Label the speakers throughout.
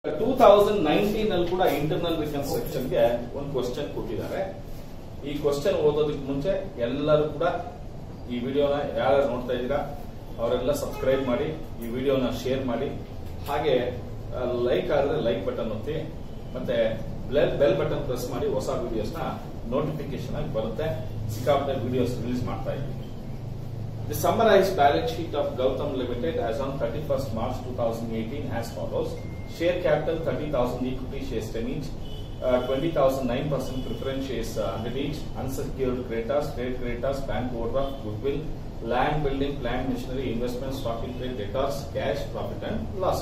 Speaker 1: Two thousand nineteen ಅಲ್ಲಿ ಕೂಡ internal reconstruction ಗೆ ಒಂದು ಕ್ವಶನ್ ಕೊಟ್ಟಿದ್ದಾರೆ ಈ ಕ್ವಶನ್ ಓದೋದಕ್ಕೆ ಮುಂಚೆ ಎಲ್ಲರೂ ಕೂಡ ಈ ವಿಡಿಯೋನ ಯಾರು ನೋಡ್ತಾ ಇದ್ದೀರಾ ಅವರೆಲ್ಲ ಸಬ್ಸ್ಕ್ರೈಬ್ ಮಾಡಿ ಈ ವಿಡಿಯೋನ ಶೇರ್ ಮಾಡಿ ಹಾಗೆ ಲೈಕ್ ಆದ್ರೆ ಲೈಕ್ ಬಟನ್ ಒತ್ತಿ ಮತ್ತೆ ಬೆಲ್ ಬೆಲ್ ಬಟನ್ ಪ್ರೆಸ್ ಮಾಡಿ ಹೊಸ ವಿಡಿಯೋಸ್ ನ ನೋಟಿಫಿಕೇಶನ್ ಆಗಿ ಬರುತ್ತೆ ಸಿಕ್ಕಾಪಟ್ಟೆ ವಿಡಿಯೋಸ್ ರಿಲೀಸ್ ಮಾಡ್ತಾ ಇದ್ದೀವಿ The summarized balance sheet of Gautam Limited as on 31st March 2018 as follows. Share capital 30,000 equity shares 10 each, uh, 20,000 9% preference shares uh, 100 each, unsecured creditors, trade creditors, bank overdraft, goodwill, land building, plant machinery, investment, stock in trade, debtors, cash, profit and loss.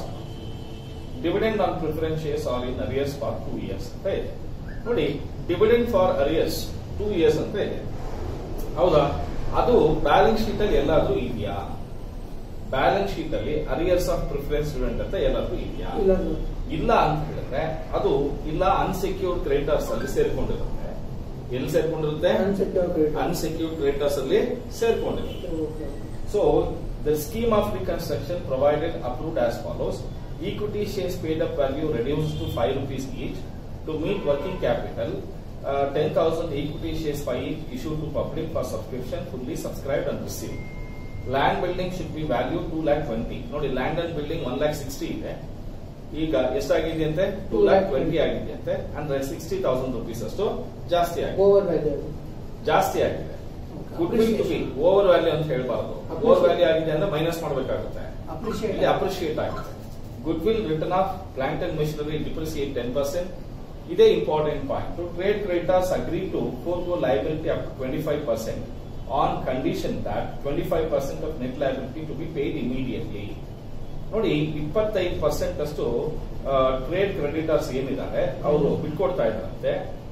Speaker 1: Dividend on preference shares are in arrears for 2 years ಅಂತ ಇದೆ ನೋಡಿ dividend for arrears two years ಅಂತ ಇದೆ ಹೌದಾ ಅದು balance sheet ಅಲ್ಲಿ ಎಲ್ಲಾದ್ರೂ ಇದೆಯಾ ಬ್ಯಾಲೆನ್ಸ್ ಶೀಟ್ ಅಲ್ಲಿ ಅರಿಯರ್ಸ್ ಆಫ್ ಪ್ರಿಫರೆನ್ಸ್ ಡಿವಿಡೆಂಡ್ ಅಂತ ಎಲ್ಲಾದ್ರೂ ಇದೆಯಾ
Speaker 2: ಇಲ್ಲ
Speaker 1: ಇಲ್ಲ ಅಂತ ಹೇಳಿದ್ರೆ ಅದು ಇಲ್ಲ ಅನ್ಸೆಕ್ಯೂರ್ಡ್ ಕ್ರೆಡಿಟರ್ಸ್ ಅಲ್ಲಿ ಸೇರ್ಕೊಂಡಿರುತ್ತೆ ಎಲ್ಲಿ ಸೇರ್ಕೊಂಡಿರುತ್ತೆ
Speaker 2: ಅನ್ಸೆಕ್ಯೂರ್ ಕ್ರೆಡಿಟ್
Speaker 1: ಅನ್ಸೆಕ್ಯೂರ್ಡ್ ಕ್ರೆಡಿಟರ್ಸ್ ಅಲ್ಲಿ ಸೇರ್ಕೊಂಡಿರುತ್ತೆ So the scheme of reconstruction provided approved as follows. Equity shares paid up value reduced to 5 rupees each to meet working capital. Uh, 10,000 equity shares by each issued to public for subscription fully subscribed and received. Land building should be valued 2 lakh 20. ನೋಡಿ land and building 1 lakh 60 ಇದೆ ಈಗ ಎಷ್ಟಾಗಿದೆ ಅಂತೆ 2 lakh 20 ಆಗಿದೆ ಅಂತೆ ಅಂದ್ರೆ 60,000 rupees ಅಷ್ಟು ಜಾಸ್ತಿ ಆಗಿದೆ
Speaker 2: ಓವರ್ ವ್ಯಾಲ್ಯೂ
Speaker 1: ಜಾಸ್ತಿ ಆಗಿದೆ goodwill to be over value ಅಂತ ಹೇಳ್ಬಾರ್ದು ಓವರ್ ವ್ಯಾಲ್ಯೂ ಆಗಿದೆ ಅಂದ್ರೆ ಮೈನಸ್ ಮಾಡಬೇಕಾಗುತ್ತೆ
Speaker 2: ಅಪ್ರಿಶಿಯೇಟ್
Speaker 1: ಇಲ್ಲಿ ಅಪ್ರಿಶಿಯೇಟ್ ಆಗುತ್ತೆ goodwill return of plant and machinery depreciate ten percent ಇದೇ important point trade creditors agree to forgo liability up twenty five percent on condition that twenty five percent of net liability to be paid immediately ನೋಡಿ ಇಪ್ಪತ್ತೈದು percent ಅಷ್ಟು trade creditors ಏನಿದ್ದಾರೆ ಅವರು ಬಿಟ್ಕೊಡ್ತಾ ಇದ್ದಾರಂತೆ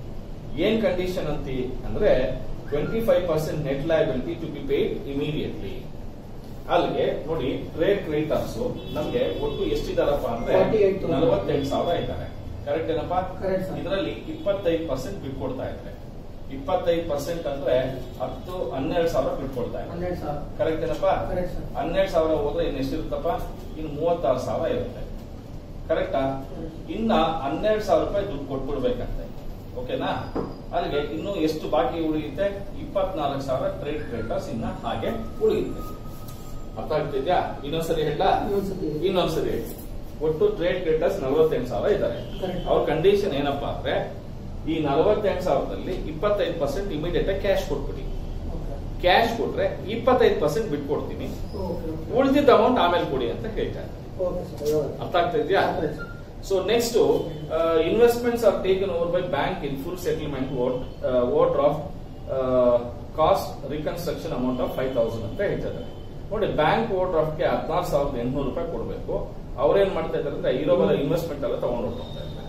Speaker 1: ಏನ್ condition ಅಂತಿ ಅಂದ್ರೆ twenty five percent net liability to be paid immediately ಅಲ್ಲಿಗೆ ನೋಡಿ ಟ್ರೇಡ್ ಕ್ರೆಡಿಟರ್ಸ್ ನಮ್ಗೆ ಒಟ್ಟು ಎಷ್ಟಿದಾರಪ್ಪ ಅಂದ್ರೆ
Speaker 2: 48,000.
Speaker 1: ನಲವತ್ತೆಂಟು ಸಾವಿರ ಇದ್ದಾರೆ ಕರೆಕ್ಟ್ ಏನಪ್ಪಾ
Speaker 2: Correct, sir.
Speaker 1: ಇದರಲ್ಲಿ ಇಪ್ಪತ್ತೈದು ಪರ್ಸೆಂಟ್ ಬಿಟ್ಕೊಡ್ತಾ ಇದ್ದಾರೆ ಇಪ್ಪತ್ತೈದು ಪರ್ಸೆಂಟ್ ಅಂದ್ರೆ ಹತ್ತು ಹನ್ನೆರಡು ಸಾವಿರ ಬಿಟ್ಕೊಡ್ತಾ ಇದ್ದಾರೆ
Speaker 2: ಹನ್ನೆರಡು ಸಾವಿರ
Speaker 1: ಕರೆಕ್ಟ್ ಏನಪ್ಪಾ
Speaker 2: ಕರೆಕ್ಟ್ ಸರ್
Speaker 1: ಹನ್ನೆರಡು ಸಾವಿರ ಹೋದ್ರೆ ಇನ್ನು ಎಷ್ಟಿರುತ್ತಪ್ಪ ಇನ್ನು ಮೂವತ್ತಾರು ಸಾವಿರ ಇರುತ್ತೆ ಕರೆಕ್ಟಾ ಇನ್ನ ಹನ್ನೆರಡು ಸಾವಿರ ರೂಪಾಯಿ ದುಡ್ಡು ಕೊಟ್ಬಿಡ್ಬೇಕಂತೆ ಓಕೆನಾ ಅಲ್ಲಿಗೆ ಇನ್ನು ಎಷ್ಟು ಬಾಕಿ ಉಳಿಯುತ್ತೆ ಇಪ್ಪತ್ನಾಲ್ಕು ಸಾವಿರ ಟ್ರೇಡ್ ಕ್ರೆಡಿಟರ್ಸ್ ಇನ್ನ ಹಾಗೆ ಉಳಿಯುತ್ತೆ ಅರ್ಥ ಆಗ್ತಿದ್ಯಾ ಇನ್ನೊಂದ್ಸರಿ ಹೇಳ
Speaker 2: ಇನ್ನೊಂದ್ಸತಿ ಹೇಳಿ.
Speaker 1: ಇನ್ನೊಂದ್ಸರಿ ಹೇಳಿ. ಒಟ್ಟು ಟ್ರೇಡ್ ಕ್ರೆಡಿಟರ್ಸ್ ನಲವತ್ತೆಂಟು ಸಾವಿರ ಇದ್ದಾರೆ
Speaker 2: Correct.
Speaker 1: ಅವ್ರ ಕಂಡೀಷನ್ ಏನಪ್ಪಾ ಅಂದ್ರೆ ಈ ನಲವತ್ತೆಂಟು ಸಾವಿರದಲ್ಲಿ ಇಪ್ಪತ್ತೈದು ಪರ್ಸೆಂಟ್ ಇಮಿಡಿಯೇಟ್ ಕ್ಯಾಶ್ ಕೊಟ್ಬಿಡಿ
Speaker 2: ಓಕೆ
Speaker 1: ಕ್ಯಾಶ್ ಕೊಟ್ರೆ ಇಪ್ಪತ್ತೈದು ಪರ್ಸೆಂಟ್ ಬಿಟ್ಕೊಡ್ತೀನಿ
Speaker 2: ಓಕೆ
Speaker 1: ಉಳಿದಿದ್ದ ಅಮೌಂಟ್ ಆಮೇಲೆ ಕೊಡಿ ಅಂತ ಹೇಳ್ತಾ ಇದ್ದಾರೆ
Speaker 2: ಓಕೆ ಸರ್
Speaker 1: ಅರ್ಥ ಆಗ್ತಾ ಇದೆಯಾ
Speaker 2: Correct, sir.
Speaker 1: So next investments are taken over by bank in full settlement what what of cost reconstruction amount of five thousand ಅಂತ ಹೇಳ್ತಾ ಇದ್ದಾರೆ ನೋಡಿ ಬ್ಯಾಂಕ್ ಓವರ್ ಡ್ರಾಫ್ಟ್ ಗೆ ಹದಿನಾರು ಸಾವಿರದ ಎಂಟುನೂರು ರೂಪಾಯಿ ಕೊಡಬೇಕು ಅವ್ರೇನ್ ಮಾಡ್ತಾ ಇದ್ದಾರೆ ಅಂದ್ರೆ ಇರೋ ಇನ್ವೆಸ್ಟ್ಮೆಂಟ್ ಎಲ್ಲ ತಗೊಂಡು ಹೋಗ್ತಾ ಇದ್ದಾರೆ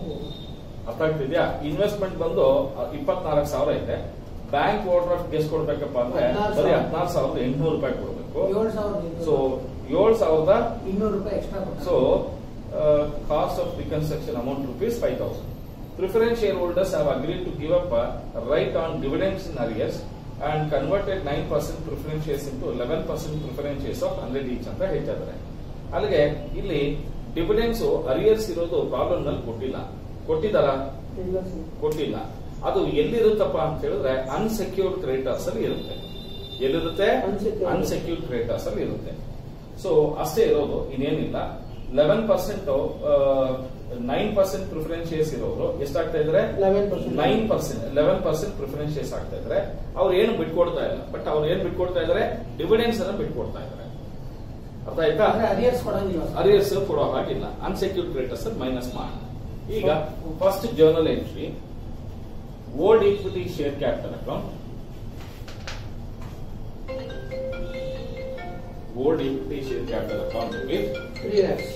Speaker 1: ಅರ್ಥ ಆಗ್ತಿದ್ಯಾ ಇನ್ವೆಸ್ಟ್ಮೆಂಟ್ ಬಂದು ಇಪ್ಪತ್ನಾಲ್ಕು ಸಾವಿರ ಇದೆ ಬ್ಯಾಂಕ್ ಓವರ್ ಡ್ರಾಫ್ಟ್ ಎಷ್ಟು ಕೊಡ್ಬೇಕಪ್ಪ ಅಂದ್ರೆ
Speaker 2: ಹದಿನಾರು
Speaker 1: ಬರೀ
Speaker 2: ಸಾವಿರ.
Speaker 1: ಹದಿನಾರು ಸಾವಿರದ ಎಂಟುನೂರು ರೂಪಾಯಿ ಕೊಡಬೇಕು
Speaker 2: ಏಳು ಸಾವಿರದ
Speaker 1: ಸೊ ಏಳು ಸಾವಿರದ
Speaker 2: ಇನ್ನೂರು ರೂಪಾಯಿ extra
Speaker 1: So, uh, cost of reconstruction amount rupees 5000. Preference shareholders have agreed to give up a right on dividends in arrears and converted 9% preference shares into 11% preference shares of 100 each ಅಂತ ಹೇಳ್ತಾ ಇದ್ದಾರೆ ಅಲ್ಲಿಗೆ ಇಲ್ಲಿ dividends arrears ಇರೋದು problem ನಲ್ಲಿ ಕೊಟ್ಟಿಲ್ಲ ಕೊಟ್ಟಿದಾರ
Speaker 2: ಇಲ್ಲ sir
Speaker 1: ಕೊಟ್ಟಿಲ್ಲ ಅದು ಎಲ್ಲಿರುತ್ತಪ್ಪ ಅಂತ ಹೇಳಿದ್ರೆ ಅನ್ಸೆಕ್ಯೂರ್ಡ್ ಕ್ರೆಡಿಟರ್ಸ್ ಅಲ್ಲಿ ಇರುತ್ತೆ ಎಲ್ಲಿರುತ್ತೆ
Speaker 2: Unsecured.
Speaker 1: ಅನ್ಸೆಕ್ಯೂರ್ಡ್ ಕ್ರೆಡಿಟರ್ಸ್ ಅಲ್ಲಿ ಇರುತ್ತೆ ಸೊ ಅಷ್ಟೇ ಇರೋದು ಇನ್ನೇನಿಲ್ಲ eleven percent nine percent preference shares ಇರೋರು ಎಷ್ಟಾಗ್ತಾ ಇದ್ರೆ
Speaker 2: 11%.
Speaker 1: Nine percent eleven percent preference shares ಆಗ್ತಾ ಇದ್ರೆ ಅವ್ರು ಏನು ಬಿಟ್ಕೊಡ್ತಾ ಇಲ್ಲ ಬಟ್ ಅವ್ರು ಏನ್ ಬಿಟ್ಕೊಡ್ತಾ ಇದಾರೆ ಡಿವಿಡೆನ್ಸ್ ಅನ್ನ ಬಿಟ್ಕೊಡ್ತಾ ಇದಾರೆ ಅರ್ಥ ಆಯ್ತಾ
Speaker 2: ಅಂದ್ರೆ ಅರಿಯರ್ಸ್ ಕೊಡಂಗಿಲ್ಲ ಸರ್
Speaker 1: ಅರಿಯರ್ಸ್ ಕೊಡೋ ಹಾಗಿಲ್ಲ ಅನ್ಸೆಕ್ಯೂರ್ಡ್ ಕ್ರೆಡಿಟರ್ಸ್ ಮೈನಸ್ ಮಾಡಿ ಈಗ first journal entry old equity share capital account old equity share capital account with
Speaker 2: three lakhs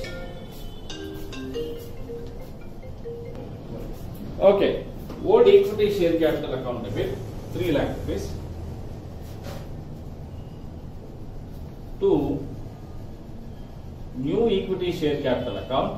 Speaker 1: okay old equity share capital account with three lakh rupees to new equity share capital account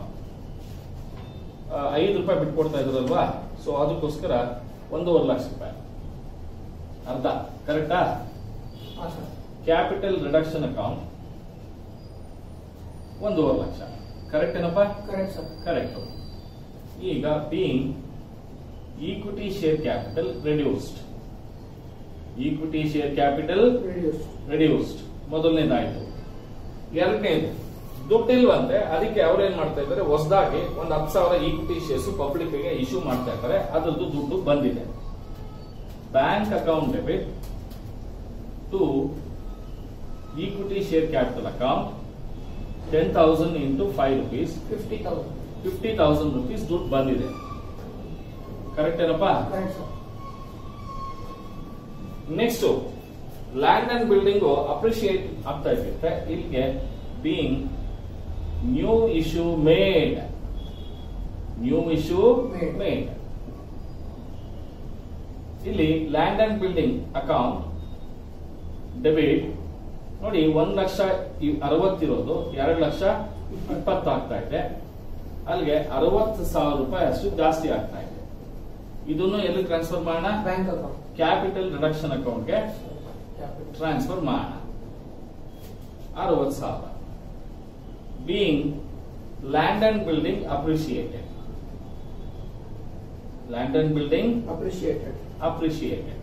Speaker 1: ಐದು ರೂಪಾಯಿ ಬಿಟ್ಕೊಡ್ತಾ ಇದ್ರಲ್ವಾ so ಅದಕ್ಕೋಸ್ಕರ ಒಂದೂವರೆ ಲಕ್ಷ ರೂಪಾಯಿ ಅರ್ಧ ಕರೆಕ್ಟಾ
Speaker 2: ಹಾಂ sir
Speaker 1: capital reduction account ಒಂದೂವರೆ ಲಕ್ಷ ಕರೆಕ್ಟ್ ಏನಪ್ಪ
Speaker 2: ಕರೆಕ್ಟ್ ಸರ್
Speaker 1: ಕರೆಕ್ಟ್ ಈಗ being equity share capital reduced equity share capital
Speaker 2: reduce
Speaker 1: reduced ಮೊದಲನೇದಾಯ್ತು ಎರಡನೇದು ದುಡ್ಡು ಇಲ್ವಂತೆ ಅದಕ್ಕೆ ಅವ್ರು ಏನ್ ಮಾಡ್ತಾ ಇದ್ದಾರೆ ಹೊಸದಾಗಿ ಒಂದು ಹತ್ತು ಸಾವಿರ ಈಕ್ವಿಟಿ ಶೇರ್ಸ್ ಪಬ್ಲಿಕ್ ಗೆ ಇಶ್ಯೂ ಮಾಡ್ತಾ ಇದ್ದಾರೆ ಅದ್ರದ್ದು ದುಡ್ಡು ಬಂದಿದೆ bank account debit to equity share capital account ten thousand into five rupees
Speaker 2: fifty thousand
Speaker 1: fifty thousand rupees ದುಡ್ಡು ಬಂದಿದೆ ಕರೆಕ್ಟ್ ಏನಪ್ಪಾ
Speaker 2: correct sir
Speaker 1: next land and building appreciate ಆಗ್ತಾ ಇರುತ್ತೆ ಇಲ್ಲಿಗೆ being new issue made new issue
Speaker 2: Made.
Speaker 1: Made ಇಲ್ಲಿ land and building account debit ನೋಡಿ ಒಂದ್ lakh E- ಅರವತ್ತಿರೋದು ಎರಡು ಲಕ್ಷ ಇಪ್ಪತ್ತಾಗ್ತಾ ಇದೆ ಅಲ್ಲಿಗೆ ಅರವತ್ತು ಸಾವಿರ ರೂಪಾಯಿ ಅಷ್ಟು ಜಾಸ್ತಿ ಆಗ್ತಾ ಇದೆ ಇದನ್ನು ಎಲ್ಲಿ ಟ್ರಾನ್ಸ್ಫರ್ ಮಾಡೋಣ
Speaker 2: ಬ್ಯಾಂಕ್ ಅಕೌಂಟ್
Speaker 1: ಕ್ಯಾಪಿಟಲ್ ರಿಡಕ್ಷನ್ ಅಕೌಂಟ್ಗೆ
Speaker 2: ಕ್ಯಾಪಿಟಲ್
Speaker 1: ಟ್ರಾನ್ಸ್ಫರ್ ಮಾಡೋಣ ಅರವತ್ತು ಸಾವಿರ being land and building appreciated land and building
Speaker 2: appreciated
Speaker 1: appreciated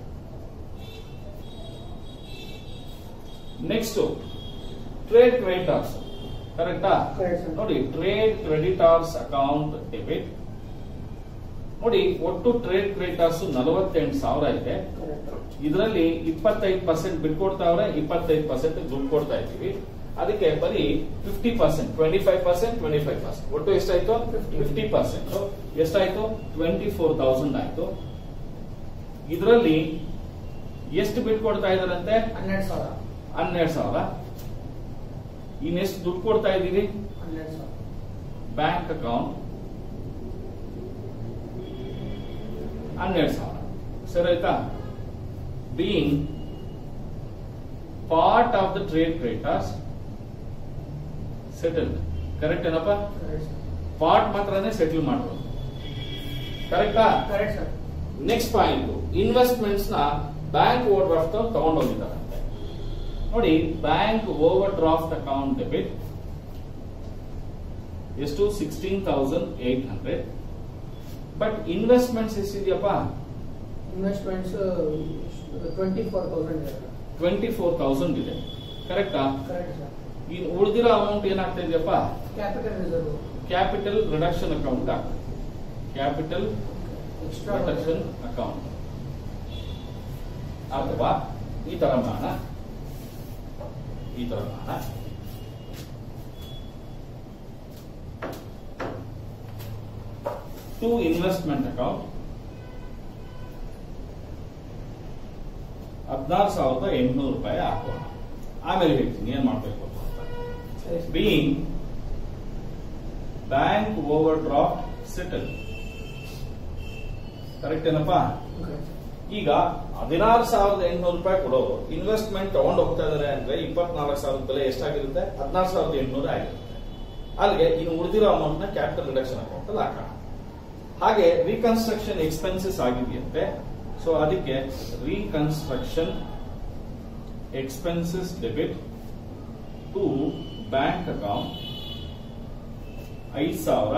Speaker 1: next trade creditors ಕರೆಕ್ಟಾ
Speaker 2: ಕರೆಕ್ಟ್ ಸರ್
Speaker 1: ನೋಡಿ ಟ್ರೇಡ್ ಕ್ರೆಡಿಟರ್ಸ್ ಅಕೌಂಟ್ ಡೆಬಿಟ್ ನೋಡಿ ಒಟ್ಟು ಟ್ರೇಡ್ ಕ್ರೆಡಿಟರ್ಸ್ ನಲವತ್ತೆಂಟು ಸಾವಿರ ಇದೆ
Speaker 2: ಕರೆಕ್ಟ್
Speaker 1: ಇದರಲ್ಲಿ ಇಪ್ಪತ್ತೈದು ಪರ್ಸೆಂಟ್ ಬಿಟ್ಕೊಡ್ತಾವ್ರೆ ಇಪ್ಪತ್ತೈದು ಪರ್ಸೆಂಟ್ ದುಡ್ಡು ಕೊಡ್ತಾ ಇದ್ದೀವಿ ಅದಕ್ಕೆ ಬರೀ fifty percent twenty five percent twenty five percent ಒಟ್ಟು ಎಷ್ಟಾಯ್ತು ಫಿಫ್ಟಿ ಪರ್ಸೆಂಟ್ ಎಷ್ಟಾಯ್ತು ಟ್ವೆಂಟಿ ಫೋರ್ ತೌಸಂಡ್ ಆಯ್ತು ಇದರಲ್ಲಿ ಎಷ್ಟು ಬಿಟ್ಕೊಡ್ತಾ ಇದಾರಂತೆ
Speaker 2: ಹನ್ನೆರಡು ಸಾವಿರ
Speaker 1: ಹನ್ನೆರಡು ಸಾವಿರ ಇನ್ನೆಷ್ಟು ದುಡ್ಡು ಕೊಡ್ತಾ ಇದ್ದೀವಿ
Speaker 2: ಹನ್ನೆರಡು ಸಾವಿರ
Speaker 1: ಬ್ಯಾಂಕ್ ಅಕೌಂಟ್ ಹನ್ನೆರಡು ಸಾವಿರ ಸರಿ ಆಯ್ತಾ being part of the trade creditors settle correct ಏನಪ್ಪ
Speaker 2: ಕರೆಕ್ಟ್ ಸರ್
Speaker 1: ಪಾರ್ಟ್ ಮಾತ್ರನೇ ಸೆಟಲ್ ಮಾಡೋದು ಕರೆಕ್ಟಾ
Speaker 2: correct sir
Speaker 1: next point investments ನ ಬ್ಯಾಂಕ್ ಓವರ್ ಡ್ರಾಫ್ಟ್ ತಗೊಂಡೋಗಿದ್ದಾರಂತೆ ನೋಡಿ bank overdraft account debit ಎಷ್ಟು sixteen thousand eight hundred but investments ಎಷ್ಟಿದೆಯಪ್ಪ
Speaker 2: investments twenty four thousand ಇದೆ
Speaker 1: ಟ್ವೆಂಟಿ ಫೋರ್ ತೌಸಂಡ್ ಇದೆ ಕರೆಕ್ಟಾ
Speaker 2: ಕರೆಕ್ಟ್ ಸರ್
Speaker 1: ಇನ್ ಉಳಿದಿರೋ ಅಮೌಂಟ್ ಏನಾಗ್ತಾ ಇದೆಯಪ್ಪ
Speaker 2: capital reserve
Speaker 1: capital reduction account ಆಗ್ತದೆ ಕ್ಯಾಪಿಟಲ್
Speaker 2: ಎಕ್ಸ್ಟ್ರಾ
Speaker 1: ರಿಡಕ್ಷನ್ ಅಕೌಂಟ್ ಅಥವಾ ಈ ತರ ಮಾಡೋಣ ಈ ತರ ಮಾಡೋಣ ಟು ಇನ್ವೆಸ್ಟ್ಮೆಂಟ್ ಅಕೌಂಟ್ ಹದಿನಾರು ಸಾವಿರದ ಎಂಟುನೂರು ರೂಪಾಯಿ ಹಾಕೋಣ ಆಮೇಲೆ ಹೇಳ್ತೀನಿ ಏನ್ ಮಾಡ್ಬೇಕು ಅಂತ
Speaker 2: ಸರಿ sir.
Speaker 1: being bank overdraft settled correct ಏನಪ್ಪಾ
Speaker 2: Correct ಸರ್.
Speaker 1: ಈಗ ಹದಿನಾರು ಸಾವಿರದ ಎಂಟುನೂರು ರೂಪಾಯಿ ಕೊಡೋರು ಇನ್ವೆಸ್ಟ್ಮೆಂಟ್ ತಗೊಂಡು ಹೋಗ್ತಾ ಇದಾರೆ ಅಂದ್ರೆ ಇಪ್ಪತ್ನಾಲ್ಕು ಸಾವಿರದ ಬೆಲೆ ಎಷ್ಟಾಗಿರುತ್ತೆ ಹದಿನಾರು ಸಾವಿರದ ಎಂಟುನೂರು ಆಗಿರುತ್ತೆ ಅಲ್ಲಿಗೆ ಇನ್ನು ಉಳಿದಿರೋ ಅಮೌಂಟ್ ನ ಕ್ಯಾಪಿಟಲ್ ರಿಡಕ್ಷನ್ ಅಕೌಂಟ್ ಅಲ್ಲಿ ಹಾಕೋಣ ಹಾಗೆ ರೀಕನ್ಸ್ಟ್ರಕ್ಷನ್ ಎಕ್ಸ್ಪೆನ್ಸಸ್ ಆಗಿದೆಯಂತೆ ಸೊ ಅದಕ್ಕೆ reconstruction expenses debit to bank account ಐದು ಸಾವಿರ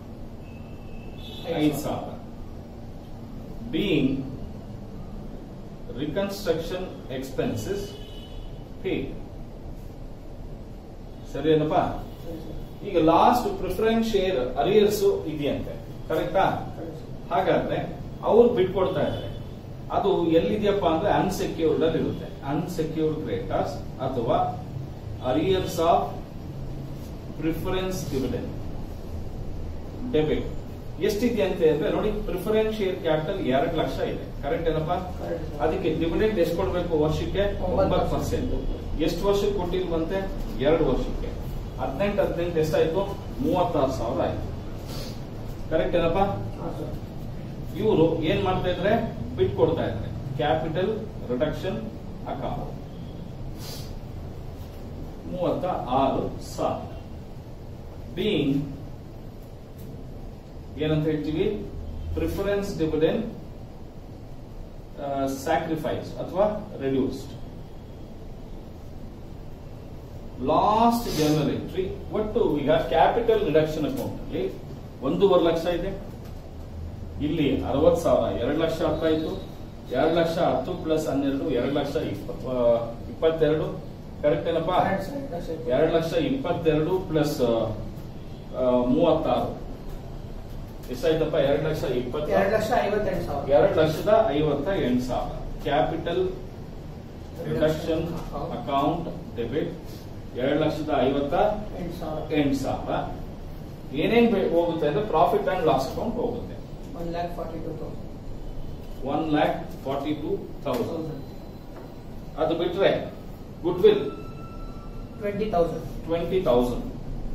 Speaker 1: ಐದು ಸಾವಿರ ಬೀಯಿಂಗ್ ರಿಕನ್ಸ್ಟ್ರಕ್ಷನ್ ಎಕ್ಸ್ಪೆನ್ಸಸ್ ಪೇಡ್ ಸರಿ ಏನಪ್ಪ
Speaker 2: ಸರಿ ಸರ್.
Speaker 1: ಈಗ ಲಾಸ್ಟ್ ಪ್ರಿಫರೆನ್ಸ್ ಶೇರ್ ಅರಿಯರ್ಸ್ ಇದೆಯಂತೆ ಕರೆಕ್ಟಾ
Speaker 2: ಕರೆಕ್ಟ್ ಸರ್.
Speaker 1: ಹಾಗಾದ್ರೆ ಅವ್ರು ಬಿಟ್ಕೊಡ್ತಾ ಇದ್ದಾರೆ ಅದು ಎಲ್ಲಿದೆಯಪ್ಪ ಅಂದ್ರೆ ಅನ್ಸೆಕ್ಯೂರ್ಡ್ ಅಲ್ಲಿ ಇರುತ್ತೆ ಅನ್ಸೆಕ್ಯೂರ್ಡ್ ಕ್ರೇಟರ್ಸ್ ಅಥವಾ arrears of preference dividend debit ಎಷ್ಟಿದೆಯಂತೆ ಅಂದ್ರೆ ನೋಡಿ ಪ್ರಿಫರೆನ್ಸ್ ಶೇರ್ ಕ್ಯಾಪಿಟಲ್ ಎರಡು ಲಕ್ಷ ಇದೆ ಕರೆಕ್ಟ್ ಏನಪ್ಪಾ
Speaker 2: ಕರೆಕ್ಟ್ ಸರ್.
Speaker 1: ಅದಕ್ಕೆ ಡಿವಿಡೆಂಡ್ ಎಷ್ಟು ಕೊಡಬೇಕು ವರ್ಷಕ್ಕೆ
Speaker 2: ಒಂಬತ್ತು
Speaker 1: ಒಂಬತ್ತು ಪರ್ಸೆಂಟ್ ಎಷ್ಟು ವರ್ಷಕ್ಕೆ ಕೊಟ್ಟಿಲ್ವಂತೆ ಎರಡು ವರ್ಷಕ್ಕೆ ಹದಿನೆಂಟು ಹದಿನೆಂಟು ಎಷ್ಟಾಯ್ತು ಮೂವತ್ತಾರು ಸಾವಿರ ಆಯ್ತು ಕರೆಕ್ಟ್ ಏನಪ್ಪಾ
Speaker 2: ಹಾ ಸರ್
Speaker 1: ಇವರು ಏನ್ ಮಾಡ್ತಾ ಇದ್ರೆ ಬಿಟ್ ಕೊಡ್ತಾ ಇದ್ದಾರೆ ಕ್ಯಾಪಿಟಲ್ ರಿಡಕ್ಷನ್ ಅಕೌಂಟ್ ಮೂವತ್ತ ಆರು ಸಾವಿರ ಬೀಯಿಂಗ್ ಏನಂತ ಹೇಳ್ತೀವಿ ಪ್ರಿಫರೆನ್ಸ್ ಡಿವಿಡೆಂಡ್ ಸ್ಯಾಕ್ರಿಫೈಸ್ ಅಥವಾ ರೆಡ್ಯೂಸ್ಡ್ ಲಾಸ್ಟ್ ಜನರಲ್ ಎಂಟ್ರಿ ಒಟ್ಟು ಈಗ ಕ್ಯಾಪಿಟಲ್ ರಿಡಕ್ಷನ್ ಅಕೌಂಟ್ ಅಲ್ಲಿ ಒಂದೂವರೆ ಲಕ್ಷ ಇದೆ ಇಲ್ಲಿ ಅರವತ್ ಸಾವಿರ ಎರಡು ಲಕ್ಷ ಹತ್ತಾಯ್ತು ಎರಡು ಲಕ್ಷ ಹತ್ತು ಪ್ಲಸ್ ಹನ್ನೆರಡು ಎರಡು ಲಕ್ಷ ಇಪ್ಪ- ಆ, ಇಪ್ಪತ್ತೆರಡು ಕರೆಕ್ಟ್ ಏನಪ್ಪಾ
Speaker 2: Correct, sir. That's it.
Speaker 1: ಎರಡು ಲಕ್ಷ ಇಪ್ಪತ್ತೆರಡು ಪ್ಲಸ್ ಮೂವತ್ತಾರು ಎಷ್ಟಾಯ್ತಪ್ಪ ಎರಡು ಲಕ್ಷ ಇಪ್ಪತ್ತ
Speaker 2: ಎರಡು ಲಕ್ಷ ಐವತ್ತೆಂಟು ಸಾವಿರ
Speaker 1: ಎರಡು ಲಕ್ಷದ ಐವತ್ತ ಎಂಟು ಸಾವಿರ ಕ್ಯಾಪಿಟಲ್ ರಿಡಕ್ಷನ್ ಅಕೌಂಟ್ ಡೆಬಿಟ್ ಎರಡು ಲಕ್ಷದ ಐವತ್ತ
Speaker 2: ಎಂಟು ಸಾವಿರ
Speaker 1: ಎಂಟು ಸಾವಿರ ಏನೇನ್ ಬೆ- ಹೋಗುತ್ತೆ ಅಂದ್ರೆ ಪ್ರಾಫಿಟ್ ಅಂಡ್ ಲಾಸ್ ಅಕೌಂಟ್ ಹೋಗುತ್ತೆ
Speaker 2: one lakh forty two thousand
Speaker 1: one lakh forty two thousand
Speaker 2: thousand
Speaker 1: ಅದು ಬಿಟ್ರೆ goodwill
Speaker 2: twenty thousand
Speaker 1: twenty thousand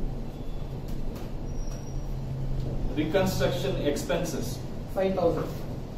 Speaker 1: reconstruction expenses
Speaker 2: five thousand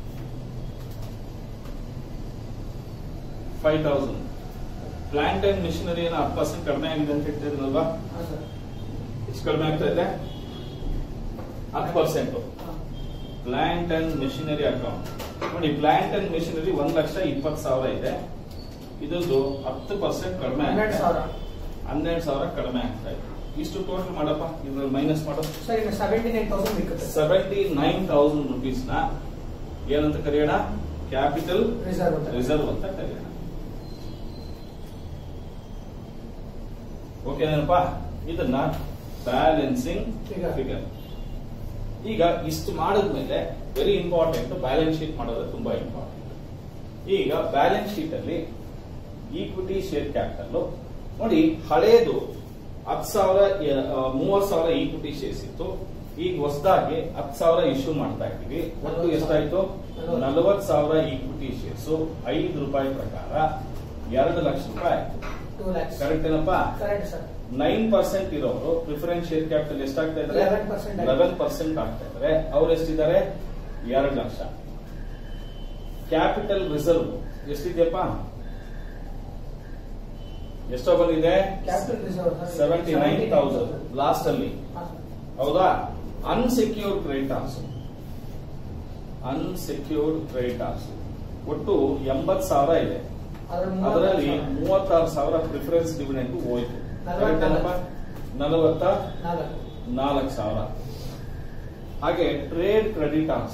Speaker 1: five thousand plant and machinery ಏನೋ ಹತ್ತು ಪರ್ಸೆಂಟ್ ಕಡಿಮೆ ಆಗಿದೆ ಅಂತ ಹೇಳ್ತಿದ್ರಲ್ವಾ
Speaker 2: ಹಾಂ ಸರ್
Speaker 1: ಎಷ್ಟು ಕಡಿಮೆ ಆಗ್ತಾ ಇದೆ ಹತ್ತು ಪರ್ಸೆಂಟ್
Speaker 2: ಹಾಂ
Speaker 1: ಪ್ಲಾಂಟ್ ಅಂಡ್ ಮಿಷನರಿ ಅಕೌಂಟ್ ನೋಡಿ ಪ್ಲಾಂಟ್ ಅಂಡ್ ಮಿಷನರಿ ಒಂದ್ ಲಕ್ಷ ಇಪ್ಪತ್ತು ಸಾವಿರ ಇದೆ ಇದ್ರದ್ದು ಹತ್ತು ಪರ್ಸೆಂಟ್ ಕಡಿಮೆ
Speaker 2: ಹನ್ನೆರಡು
Speaker 1: ಆಗಿದೆ.
Speaker 2: ಸಾವಿರ
Speaker 1: ಹನ್ನೆರಡು ಸಾವಿರ ಕಡಿಮೆ ಆಗ್ತಾ ಇದೆ ಇಷ್ಟು ಟೋಟಲ್ ಮಾಡಪ್ಪ ಇದ್ರಲ್ಲಿ ಮೈನಸ್ ಮಾಡೋ
Speaker 2: ಸರ್ ಇನ್ನು ಸೆವೆಂಟಿ ನೈನ್ ತೌಸಂಡ್ ಸಿಕ್ಕುತ್ತೆ
Speaker 1: ಸೆವೆಂಟಿ ನೈನ್ ತೌಸಂಡ್ ರುಪೀಸ್ ನ ಏನಂತ ಕರೆಯೋಣ ಕ್ಯಾಪಿಟಲ್
Speaker 2: ರಿಸರ್ವ್ ಅಂತ
Speaker 1: ರಿಸರ್ವ್ ಅಂತ ಕರೆಯೋಣ ಓಕೆನೇನಪ್ಪ ಇದನ್ನ ಬ್ಯಾಲೆನ್ಸಿಂಗ್
Speaker 2: Figure.
Speaker 1: ಫಿಗರ್ ಈಗ ಇಷ್ಟು ಮಾಡಿದ್ಮೇಲೆ ವೆರಿ ಇಂಪಾರ್ಟೆಂಟ್ ಬ್ಯಾಲೆನ್ಸ್ ಶೀಟ್ ಮಾಡೋದು ತುಂಬಾ ಇಂಪಾರ್ಟೆಂಟ್ ಈಗ ಬ್ಯಾಲೆನ್ಸ್ ಶೀಟ್ ಅಲ್ಲಿ ಈಕ್ವಿಟಿ ಶೇರ್ ಕ್ಯಾಪಿಟಲ್ ನೋಡಿ ಹಳೇದು ಹತ್ತು ಸಾವಿರ ಮೂವತ್ ಸಾವಿರ ಈಕ್ವಿಟಿ ಶೇರ್ಸ್ ಇತ್ತು ಈಗ ಹೊಸದಾಗಿ ಹತ್ತು ಸಾವಿರ ಇಶ್ಯೂ ಮಾಡ್ತಾ ಇದ್ದೀವಿ ಒಟ್ಟು ಎಷ್ಟಾಯ್ತು ನಲವತ್ತು ಸಾವಿರ ಈಕ್ವಿಟಿ ಶೇರ್ಸ್ ಐದು ರೂಪಾಯಿ ಪ್ರಕಾರ ಎರಡು ಲಕ್ಷ ರೂಪಾಯಿ ಆಯ್ತು
Speaker 2: ಟೂ ಲ್ಯಾಕ್ಸ್
Speaker 1: ಕರೆಕ್ಟ್ ಏನಪ್ಪಾ
Speaker 2: ಕರೆಕ್ಟ್ ಸರ್
Speaker 1: ನೈನ್ ಪರ್ಸೆಂಟ್ ಇರೋರು ಪ್ರಿಫರೆನ್ಸ್ ಶೇರ್ ಕ್ಯಾಪಿಟಲ್ ಎಷ್ಟಾಗ್ತಾ ಇದ್ದಾರೆ
Speaker 2: 11% ಆಗಿದೆ.
Speaker 1: ಲೆವೆನ್ ಪರ್ಸೆಂಟ್ ಆಗ್ತಾ ಇದ್ದಾರೆ ಅವ್ರು ಎಷ್ಟಿದ್ದಾರೆ ಎರಡು ಲಕ್ಷ ಕ್ಯಾಪಿಟಲ್ ರಿಸರ್ವ್ ಎಷ್ಟಿದೆಯಪ್ಪ ಎಷ್ಟೋ ಬಂದಿದೆ
Speaker 2: capital reserve
Speaker 1: seventy nine thousand last ಅಲ್ಲಿ ಹೌದಾ ಅನ್ಸೆಕ್ಯೂರ್ಡ್ ಕ್ರೆಡಿಟಾರ್ಸ್ ಅನ್ಸೆಕ್ಯೂರ್ಡ್ ಕ್ರೆಡಿಟಾರ್ಸ್ ಒಟ್ಟು ಎಂಬತ್ ಸಾವಿರ ಇದೆ ಅದರಲ್ಲಿ ಮೂವತ್ತಾರು ಸಾವಿರ ಪ್ರಿಫರೆನ್ಸ್ ಡಿವಿಡೆಂಟ್ ಹೋಯ್ತು ಕರೆಕ್ಟ್ ಏನಪ್ಪ ನಲವತ್ತ
Speaker 2: ನಾಲ್ಕು
Speaker 1: ನಾಲ್ಕು ಸಾವಿರ ಹಾಗೆ ಟ್ರೇಡ್ ಕ್ರೆಡಿಟಾರ್ಸ್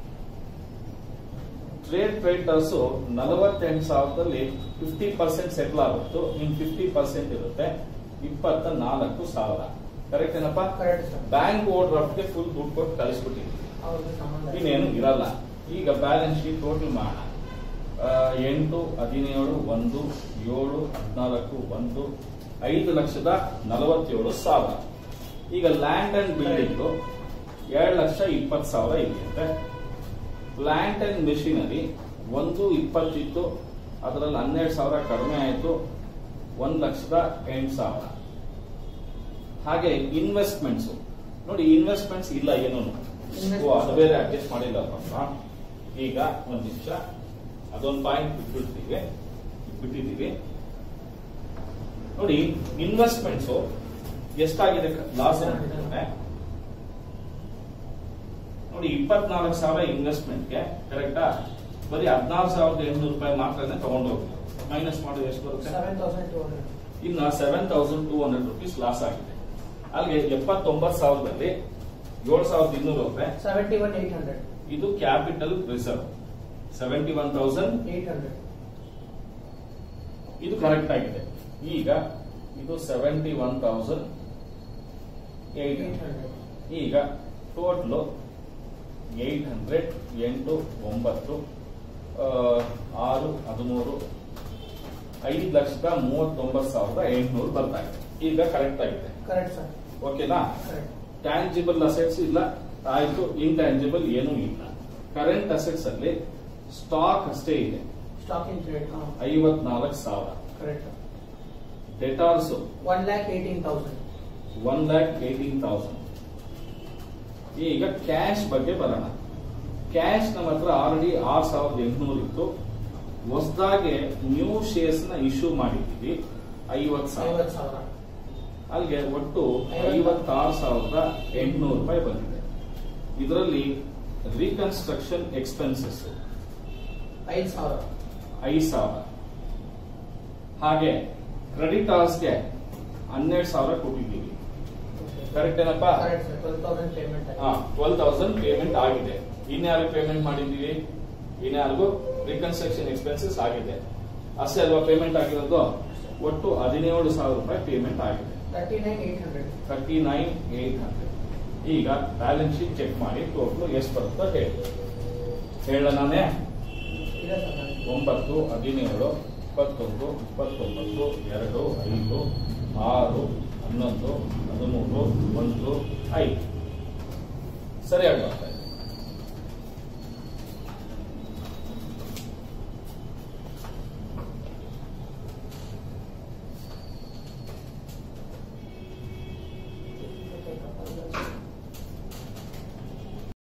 Speaker 1: ಟ್ರೇಡ್ ಕ್ರೆಡಿಟರ್ಸ್ ನಲವತ್ತೆಂಟು ಸಾವಿರದಲ್ಲಿ ಫಿಫ್ಟಿ ಪರ್ಸೆಂಟ್ ಸೆಟ್ಲ್ ಆಗುತ್ತು ಇನ್ ಫಿಫ್ಟಿ ಪರ್ಸೆಂಟ್ ಇರುತ್ತೆ ಇಪ್ಪತ್ತ ನಾಲ್ಕು ಸಾವಿರ ಕರೆಕ್ಟ್ ಏನಪ್ಪ
Speaker 2: ಕರೆಕ್ಟ್ ಸರ್
Speaker 1: ಬ್ಯಾಂಕ್ ಓವರ್ ಡ್ರಾಫ್ಟ್ಗೆ ಫುಲ್ ದುಡ್ಡು ಕೊಟ್ಟು ಕಳಿಸ್ಬಿಟ್ಟಿದ್ವಿ
Speaker 2: ಅವ್ರಿಗೆ ಸಂಬಂಧ
Speaker 1: ಇನ್ನೇನು ಇರಲ್ಲ ಈಗ ಬ್ಯಾಲೆನ್ಸ್ ಶೀಟ್ ಟೋಟಲ್ ಮಾಡೋಣ ಆ, ಎಂಟು ಹದಿನೇಳು ಒಂದು ಏಳು ಹದಿನಾಲ್ಕು ಒಂದು ಐದು ಲಕ್ಷದ ನಲವತ್ತೇಳು ಸಾವಿರ ಈಗ ಲ್ಯಾಂಡ್ ಅಂಡ್ ಬಿಲ್ಡಿಂಗ್ ಎರಡು ಲಕ್ಷ ಇಪ್ಪತ್ತು ಸಾವಿರ ಇದೆಯಂತೆ ಪ್ಲಾಂಟ್ ಅಂಡ್ ಮೆಷಿನರಿ ಒಂದು ಇಪ್ಪತ್ತಿತ್ತು ಅದರಲ್ಲಿ ಹನ್ನೆರಡು ಸಾವಿರ ಕಡಿಮೆ ಆಯಿತು ಒಂದು ಲಕ್ಷದ ಎಂಟು ಸಾವಿರ ಹಾಗೆ ಇನ್ವೆಸ್ಟ್ಮೆಂಟ್ಸ್ ನೋಡಿ ಇನ್ವೆಸ್ಟ್ಮೆಂಟ್ಸ್ ಇಲ್ಲ ಏನೂ ಓ, ಅದು ಬೇರೆ ಅಡ್ಜಸ್ಟ್ ಮಾಡಿಲ್ಲಪ್ಪ ಈಗ ಒಂದ್ ನಿಮಿಷ ಅದೊಂದು ಪಾಯಿಂಟ್ ಬಿಟ್ಬಿಡ್ತೀವಿ ಬಿಟ್ಟಿದ್ದೀವಿ ನೋಡಿ ಇನ್ವೆಸ್ಟ್ಮೆಂಟ್ಸ್ ಎಷ್ಟಾಗಿದೆ ಲಾಸ್ ಅಂತಂದ್ರೆ ನೋಡಿ ಇಪ್ಪತ್ನಾಲ್ಕು ಸಾವಿರ ಇನ್ವೆಸ್ಟ್ಮೆಂಟ್ಗೆ ಕರೆಕ್ಟಾ ಬರೀ ಹದಿನಾರು ಸಾವಿರದ ಎಂಟುನೂರು ರೂಪಾಯಿ ಮಾತ್ರ ತಗೊಂಡು ಹೋಗ್ತೀವಿ ಮೈನಸ್ ಮಾಡೋದು ಎಷ್ಟು ಬರುತ್ತೆ
Speaker 2: ಸೆವೆನ್ ತೌಸಂಡ್ ಟೂ ಹಂಡ್ರೆಡ್
Speaker 1: ಇನ್ನ seven thousand two hundred rupees loss ಆಗಿದೆ ಅಲ್ಲಿಗೆ ಎಪ್ಪತ್ತೊಂಬತ್ತು ಸಾವಿರದಲ್ಲಿ ಏಳು ಸಾವಿರದ ಇನ್ನೂರು ರೂಪಾಯಿ
Speaker 2: ಸೆವೆಂಟಿ ಒನ್ ಏಟ್ ಹಂಡ್ರೆಡ್
Speaker 1: ಇದು capital reserve seventy one thousand
Speaker 2: eight hundred
Speaker 1: ಇದು ಕರೆಕ್ಟ್ ಆಗಿದೆ ಈಗ ಇದು seventy one thousand eight
Speaker 2: eight hundred
Speaker 1: ಈಗ ಟೋಟ್ಲು ಏಟ್ ಹಂಡ್ರೆಡ್ ಎಂಟು ಒಂಬತ್ತು ಆ, ಆರು ಹದಿಮೂರು ಐದು ಲಕ್ಷದ ಮೂವತ್ತೊಂಬತ್ತು ಸಾವಿರದ ಎಂಟುನೂರು ಬರ್ತಾ ಇದೆ ಈಗ ಕರೆಕ್ಟ್ ಆಗಿದೆ
Speaker 2: ಕರೆಕ್ಟ್ ಸರ್
Speaker 1: ಓಕೆನಾ
Speaker 2: ಕರೆಕ್ಟ್
Speaker 1: ಟ್ಯಾಂಜಿಬಲ್ ಅಸೆಟ್ಸ್ ಇಲ್ಲ ಆಯ್ತು ಇಂಟ್ಯಾಂಜಿಬಲ್ ಏನೂ ಇಲ್ಲ ಕರೆಂಟ್ ಅಸೆಟ್ಸ್ ಅಲ್ಲಿ ಸ್ಟಾಕ್ ಅಷ್ಟೇ ಇದೆ
Speaker 2: ಸ್ಟಾಕ್ ಇನ್ ಟ್ರೇಡ್
Speaker 1: ಐವತ್ನಾಲ್ಕು ಸಾವಿರ
Speaker 2: correct
Speaker 1: debtors
Speaker 2: one lakh eighteen thousand
Speaker 1: one lakh eighteen thousand ಈಗ ಕ್ಯಾಶ್ ಬಗ್ಗೆ ಬರೋಣ ಕ್ಯಾಶ್ ನಮ್ಮ ಹತ್ರ ಆಲ್ರೆಡಿ ಆರ್ ಸಾವಿರದ ಎಂಟುನೂರು ಇತ್ತು ಹೊಸದಾಗಿ ನ್ಯೂ ಶೇರ್ಸ್ ನ ಇಶ್ಯೂ ಮಾಡಿದ್ದೀವಿ ಐವತ್ ಸಾವಿರ
Speaker 2: ಐವತ್ತು ಸಾವಿರ
Speaker 1: ಅಲ್ಲಿಗೆ ಒಟ್ಟು
Speaker 2: ಐವತ್ತು.
Speaker 1: ಐವತ್ತಾರು ಸಾವಿರದ ಎಂಟುನೂರು ರೂಪಾಯಿ ಬಂದಿದೆ ಇದರಲ್ಲಿ ರೀಕನ್ಸ್ಟ್ರಕ್ಷನ್ ಎಕ್ಸ್ಪೆನ್ಸಸ್
Speaker 2: ಐದು ಸಾವಿರ
Speaker 1: ಐದು ಸಾವಿರ ಹಾಗೆ ಕ್ರೆಡಿಟಾರ್ಸ್ಗೆ ಹನ್ನೆರಡು ಸಾವಿರ ಕೊಟ್ಟಿದ್ದೀವಿ ಕರೆಕ್ಟ್ ಏನಪ್ಪಾ
Speaker 2: correct sir twelve thousand payment
Speaker 1: ಹಾ ಟ್ವೆಲ್ ತೌಸಂಡ್ ಪೇಮೆಂಟ್ ಆಗಿದೆ ಇನ್ಯಾರಿಗೆ ಪೇಮೆಂಟ್ ಮಾಡಿದ್ದೀವಿ ಇನ್ಯಾರಿಗೂ ರಿಕನ್ಸ್ಟ್ರಕ್ಷನ್ ಎಕ್ಸ್ಪೆನ್ಸಸ್ ಆಗಿದೆ ಅಷ್ಟೇ ಅಲ್ವಾ ಪೇಮೆಂಟ್ ಆಗಿರೋದು ಒಟ್ಟು ಹದಿನೇಳು ಸಾವಿರ ರೂಪಾಯಿ ಪೇಮೆಂಟ್ ಆಗಿದೆ
Speaker 2: thirty nine eight hundred
Speaker 1: thirty nine eight hundred ಈಗ ಬ್ಯಾಲೆನ್ಸ್ ಶೀಟ್ ಚೆಕ್ ಮಾಡಿ ಟೋಟಲ್ ಎಷ್ಟು ಬರುತ್ತೋ ಹೇಳಿ ಹೇಳ ನಾನೇ
Speaker 2: ಇದೆ ಸರ್ ನನಗೆ.
Speaker 1: ಒಂಬತ್ತು ಹದಿನೇಳು ಇಪ್ಪತ್ತೊಂದು ಇಪ್ಪತ್ತೊಂಬತ್ತು ಎರಡು ಐದು ಆರು ಹನ್ನೊಂದು ಹದಿಮೂರು ಒಂದು ಐದು ಸರಿ ಆಗ್ಬಾರ್ದು